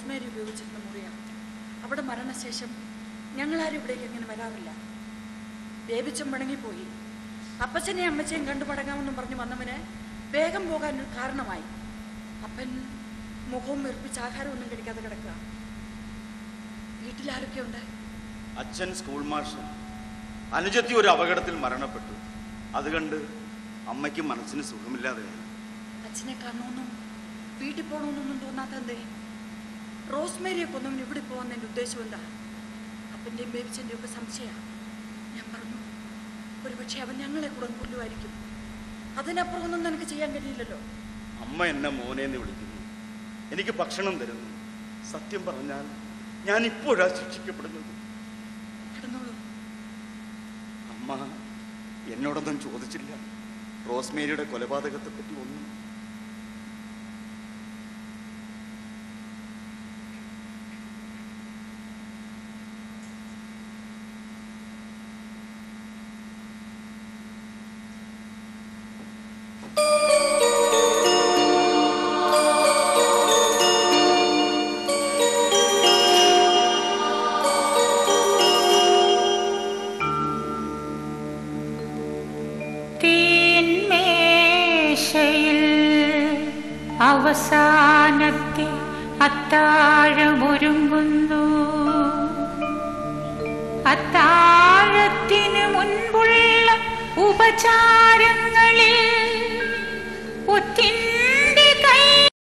Rosemary ഉപയോഗിച്ചിരുന്ന മുറിയാണ് അവിടെ മരണശേഷം ഞങ്ങളാരും ഇവിടേക്ക് അങ്ങനെ വരാറില്ല ബേബിച്ചൻ പിണങ്ങിപ്പോയി അപ്പച്ചനെയും അമ്മച്ചയും കണ്ടു മടങ്ങാമെന്നും പറഞ്ഞു വന്നവന് വേഗം പോകാൻ ഒരു കാരണമായി അപ്പൻ മുഖവും വീർപ്പിച്ച് ആഹാരമൊന്നും കഴിക്കാതെ കിടക്കുക വീട്ടിലാരൊക്കെ ഉണ്ട് അച്ഛൻ സ്കൂൾ മാഷ് അനുജത്തി ഒരു അപകടത്തിൽ മരണപ്പെട്ടു അത് കണ്ട് അമ്മയ്ക്ക് മനസ്സിന് സുഖമില്ലാതെ അച്ഛനെ കാണണമെന്നും വീട്ടിൽ പോകണമെന്നൊന്നും തോന്നാത്ത എന്തേ റോസ്മേരിയെ കൊന്നവൻ ഇവിടെ പോകുന്നതിൻ്റെ ഉദ്ദേശം എന്താ അപ്പൻ്റെയും ബേബിച്ചൻ്റെയും ഒക്കെ സംശയ ഞാൻ പറഞ്ഞു ഒരുപക്ഷെ അവൻ ഞങ്ങളെ കൂടെ കൊല്ലുമായിരിക്കും അതിനപ്പുറം ഒന്നും നിനക്ക് ചെയ്യാൻ കഴിയില്ലല്ലോ അമ്മ എന്നെ മോനെ എന്ന് വിളിക്കുന്നു എനിക്ക് ഭക്ഷണം തരുന്നു സത്യം പറഞ്ഞാൽ ഞാൻ ഇപ്പോഴാ ശിക്ഷിക്കപ്പെടുന്നത് കിടന്നോളൂ അമ്മ എന്നോടൊന്നും ചോദിച്ചില്ല റോസ്മേരിയുടെ കൊലപാതകത്തെ പറ്റി ഒന്നും തീന്മേശയിൽ അവസാനത്തെ അത്താഴമൊരുങ്ങുന്നു അത്താഴത്തിന് മുൻപുള്ള ഉപചാരങ്ങളിൽ ഒത്തിൻ്റെ കൈ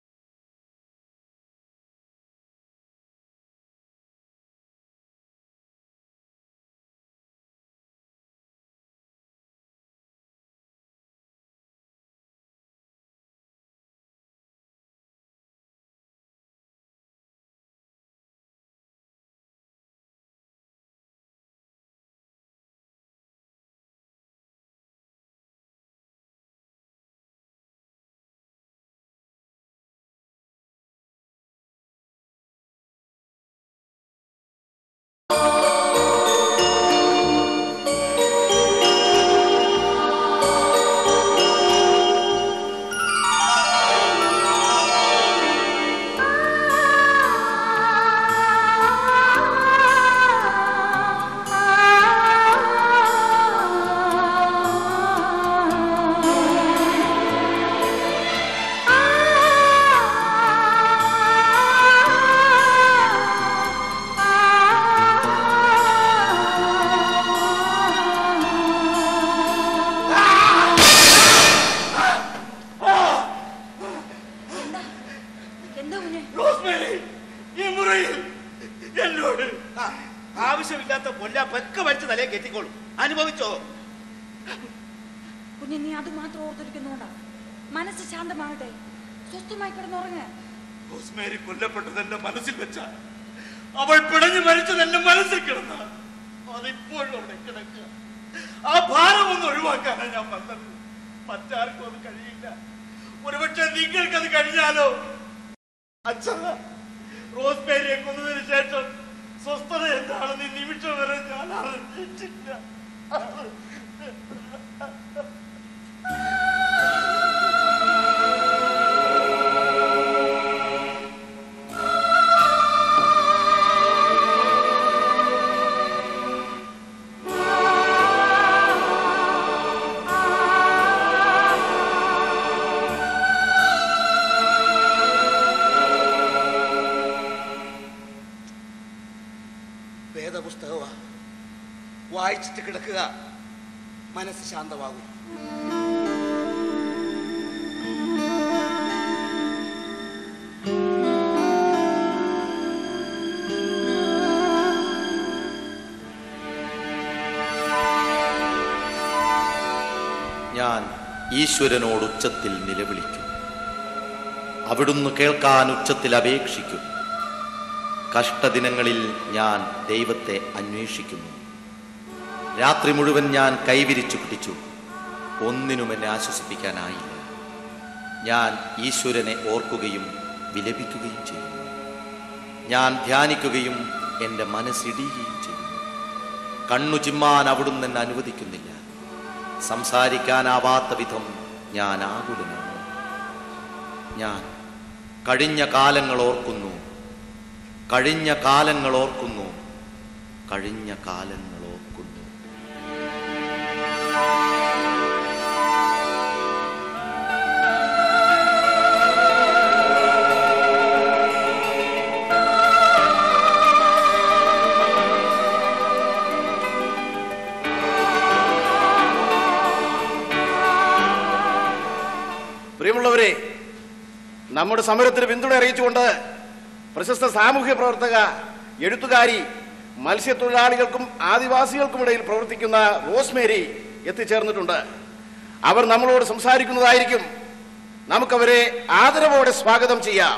എന്താ കുഞ്ഞെ റോസ്മേരി ഈ മുറിയിൽ എന്നോട് ആവശ്യമില്ലാത്ത പൊല്ല പെക്ക വലിച്ച് തലയെ കെട്ടിക്കോളും അനുഭവിച്ചോ കുഞ്ഞെ നീ അത് മാത്രം ഓർത്തിരിക്കുന്നോണ്ടാ മനസ്സ് ശാന്തമാകട്ടെ സ്വസ്ഥമായി കിടന്നുറങ്ങ് റോസ്മേരി കൊല്ലപ്പെട്ടത് എന്റെ മനസ്സിൽ വെച്ച അവൾ പിടഞ്ഞു മരിച്ചത് എന്റെ മനസ്സിൽ കിടന്ന അതിപ്പോഴും അവിടെ കിടക്കുക ആ ഭാരം ഒന്ന് ഒഴിവാക്കാനാണ് ഞാൻ വന്നത് മറ്റാർക്കും അത് കഴിയില്ല ഒരുപക്ഷെ നിങ്ങൾക്ക് അത് കഴിഞ്ഞാലോ അച്ഛ റോസ്മേരിയെ കൊന്നതിന് ശേഷം സ്വസ്ഥത എന്താണെന്ന് ഈ നിമിഷം വരെ ഞാൻ അറിഞ്ഞിട്ടില്ല വേദപുസ്തകമാ വായിച്ചിട്ട് കിടക്കുക മനസ്സ് ശാന്തമാകും ഞാൻ ഈശ്വരനോട് ഉച്ചത്തിൽ നിലവിളിക്കും അവിടുന്ന് കേൾക്കാൻ ഉച്ചത്തിൽ അപേക്ഷിക്കും കഷ്ടദിനങ്ങളിൽ ഞാൻ ദൈവത്തെ അന്വേഷിക്കുന്നു രാത്രി മുഴുവൻ ഞാൻ കൈവിരിച്ചു പിടിച്ചു ഒന്നിനും എന്നെ ആശ്വസിപ്പിക്കാനായില്ല ഞാൻ ഈശ്വരനെ ഓർക്കുകയും വിലപിക്കുകയും ചെയ്യുന്നു ഞാൻ ധ്യാനിക്കുകയും എൻ്റെ മനസ്സിടിയുകയും ചെയ്യുന്നു കണ്ണു ചിമ്മാൻ അവിടുന്ന് എന്നെ അനുവദിക്കുന്നില്ല സംസാരിക്കാനാവാത്ത വിധം ഞാൻ ആകുലനാണ് ഞാൻ കഴിഞ്ഞ കാലങ്ങൾ ഓർക്കുന്നു കഴിഞ്ഞ കാലങ്ങൾ ഓർക്കുന്നു കഴിഞ്ഞ കാലങ്ങൾ ഓർക്കുന്നു പ്രിയമുള്ളവരെ നമ്മുടെ സമരത്തിന് പിന്തുണ അറിയിച്ചുകൊണ്ട് പ്രശസ്ത സാമൂഹ്യ പ്രവർത്തക എഴുത്തുകാരി മത്സ്യത്തൊഴിലാളികൾക്കും ആദിവാസികൾക്കുമിടയിൽ പ്രവർത്തിക്കുന്ന റോസ്മേരി എത്തിച്ചേർന്നിട്ടുണ്ട് അവർ നമ്മളോട് സംസാരിക്കുന്നതായിരിക്കും നമുക്കവരെ ആദരവോടെ സ്വാഗതം ചെയ്യാം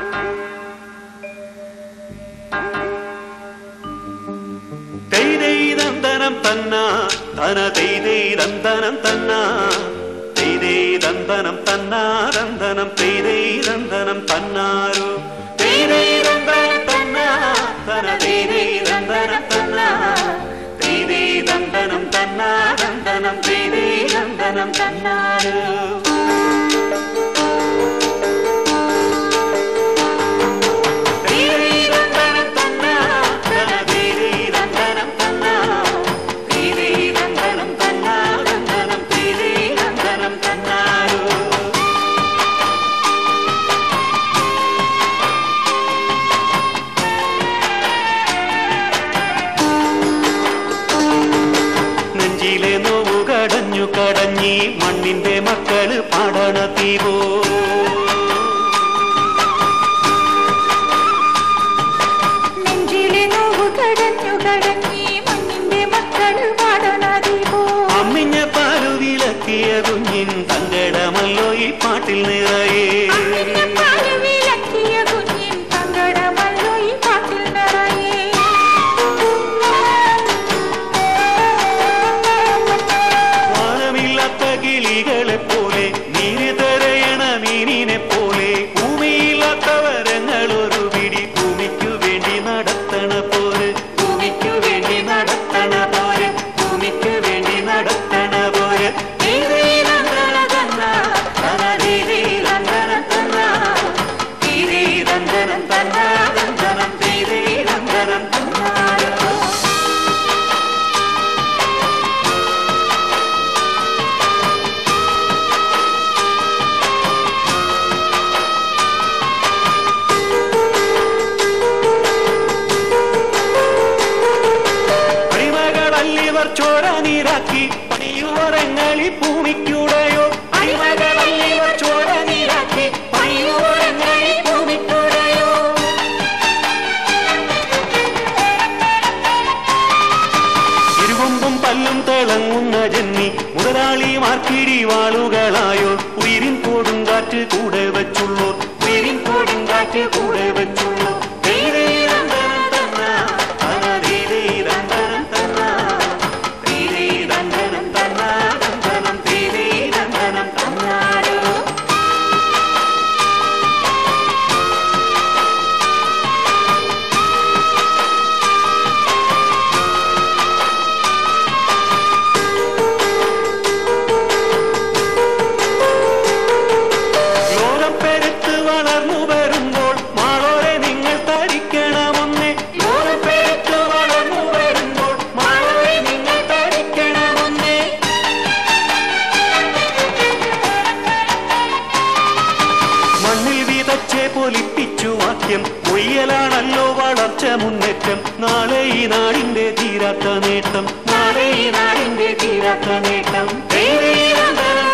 തൈതൈതന്തനം തന്ന തന തൈതൈതന്തനം തന്ന തൈതൈതന്തനം തന്നാരന്തനം തൈതൈതന്തനം തന്നാരു തൈതൈതന്തനം തന്ന തന തൈതൈതന്തനം തന്ന തൈതൈതന്തനം തന്നാരന്തനം തൈതൈതന്തനം തന്നാരു ീരന്തനം തന്ന തന ീരന്തനം തന്ന ീരന്തനം തന്നാരന്തനം ീരന്തനം തന്നാരു നെഞ്ചിലെ നോവു കടഞ്ഞു കടഞ്ഞി മണ്ണിന്റെ മക്കള് പാടണ തീവോ നെഞ്ചിലെ നോവ് കടഞ്ഞു കടഞ്ഞി മണ്ണിന്റെ മക്കൾ പാടണതിവോ അമ്മിഞ്ഞ പാലു വിളക്കിയ കുഞ്ഞിൻ സങ്കടമല്ലോ ഈ പാട്ടിൽ നിറയെ അമ്മിഞ്ഞ പാല് വിലക്കിയ കുഞ്ഞിൻ സങ്കടമല്ലോ ഈ പാട്ടിൽ നിറയെ വാനമില്ലാത്ത കിളികളെ പോലെ നീര് തെരയണ മീനിനെ പോലെ ഭൂമിയില്ലാത്തവരങ്ങൾ ഒരു പിടി ഭൂമിക്കു വേണ്ടി നടത്തണ പോര് ഭൂമിക്കു വേണ്ടി നടത്തണ പോര് ഭൂമിക്കു വേണ്ടി നടത്തണ പോര് തീരീരന്തന തന്ന, തന തീരീരന്തന തന്ന, തീരീരന്തനം തന്ന, രന്തനം തീരീരന്തനം തന്നാരോ. അടിമകളല്ലിവർ ചോര നീരാക്കി പണിയുവരങ്ങളി ഭൂമിക്കൂടെയോ അടിമകളല്ലിവർ ചോര നീരാക്കി പണിയുവരങ്ങളി ഭൂമിക്കൂടെയോ ഇരുകൊമ്പും പല്ലും തിളങ്ങുന്ന ജന്മി മുതലാളിമാർക്കിടി വാളുകളായോ ഉയരിൻ കൊടുങ്കാറ്റ് കൂടെ വെച്ചുള്ളോർ ഉയരിൻ കൊടുങ്കാറ്റ് കൂടെ വെച്ചുള്ളോർ ധീരേരന്തരം തന്ന, തന ധീരേരന്തരം തന്ന, ധീരേരന്തരം തന്ന, രന്തനം ധീരേരന്തരം തന്നാരോ. ലോകം പെരുത്ത് വളർന്നു വരുമ്പോൾ മാളോരെ നിങ്ങൾ തരിക്കണമെന്നേ ലോകം പെരുത്ത് വളർന്നു വരുമ്പോൾ മാളോരെ നിങ്ങൾ തരിക്കണമെന്നേ മണ്ണിൽ വിതച്ചേ പൊലിപ്പിച്ചു വാക്യം കൊയ്യലാണല്ലോ വളർച്ച മുന്നേറ്റം നാളെ ഈ നാടിന്റെ തീരാത്ത നേട്ടം നാളെ ഈ നാടിന്റെ തീരാത്ത നേട്ടം ധീരേരന്തരം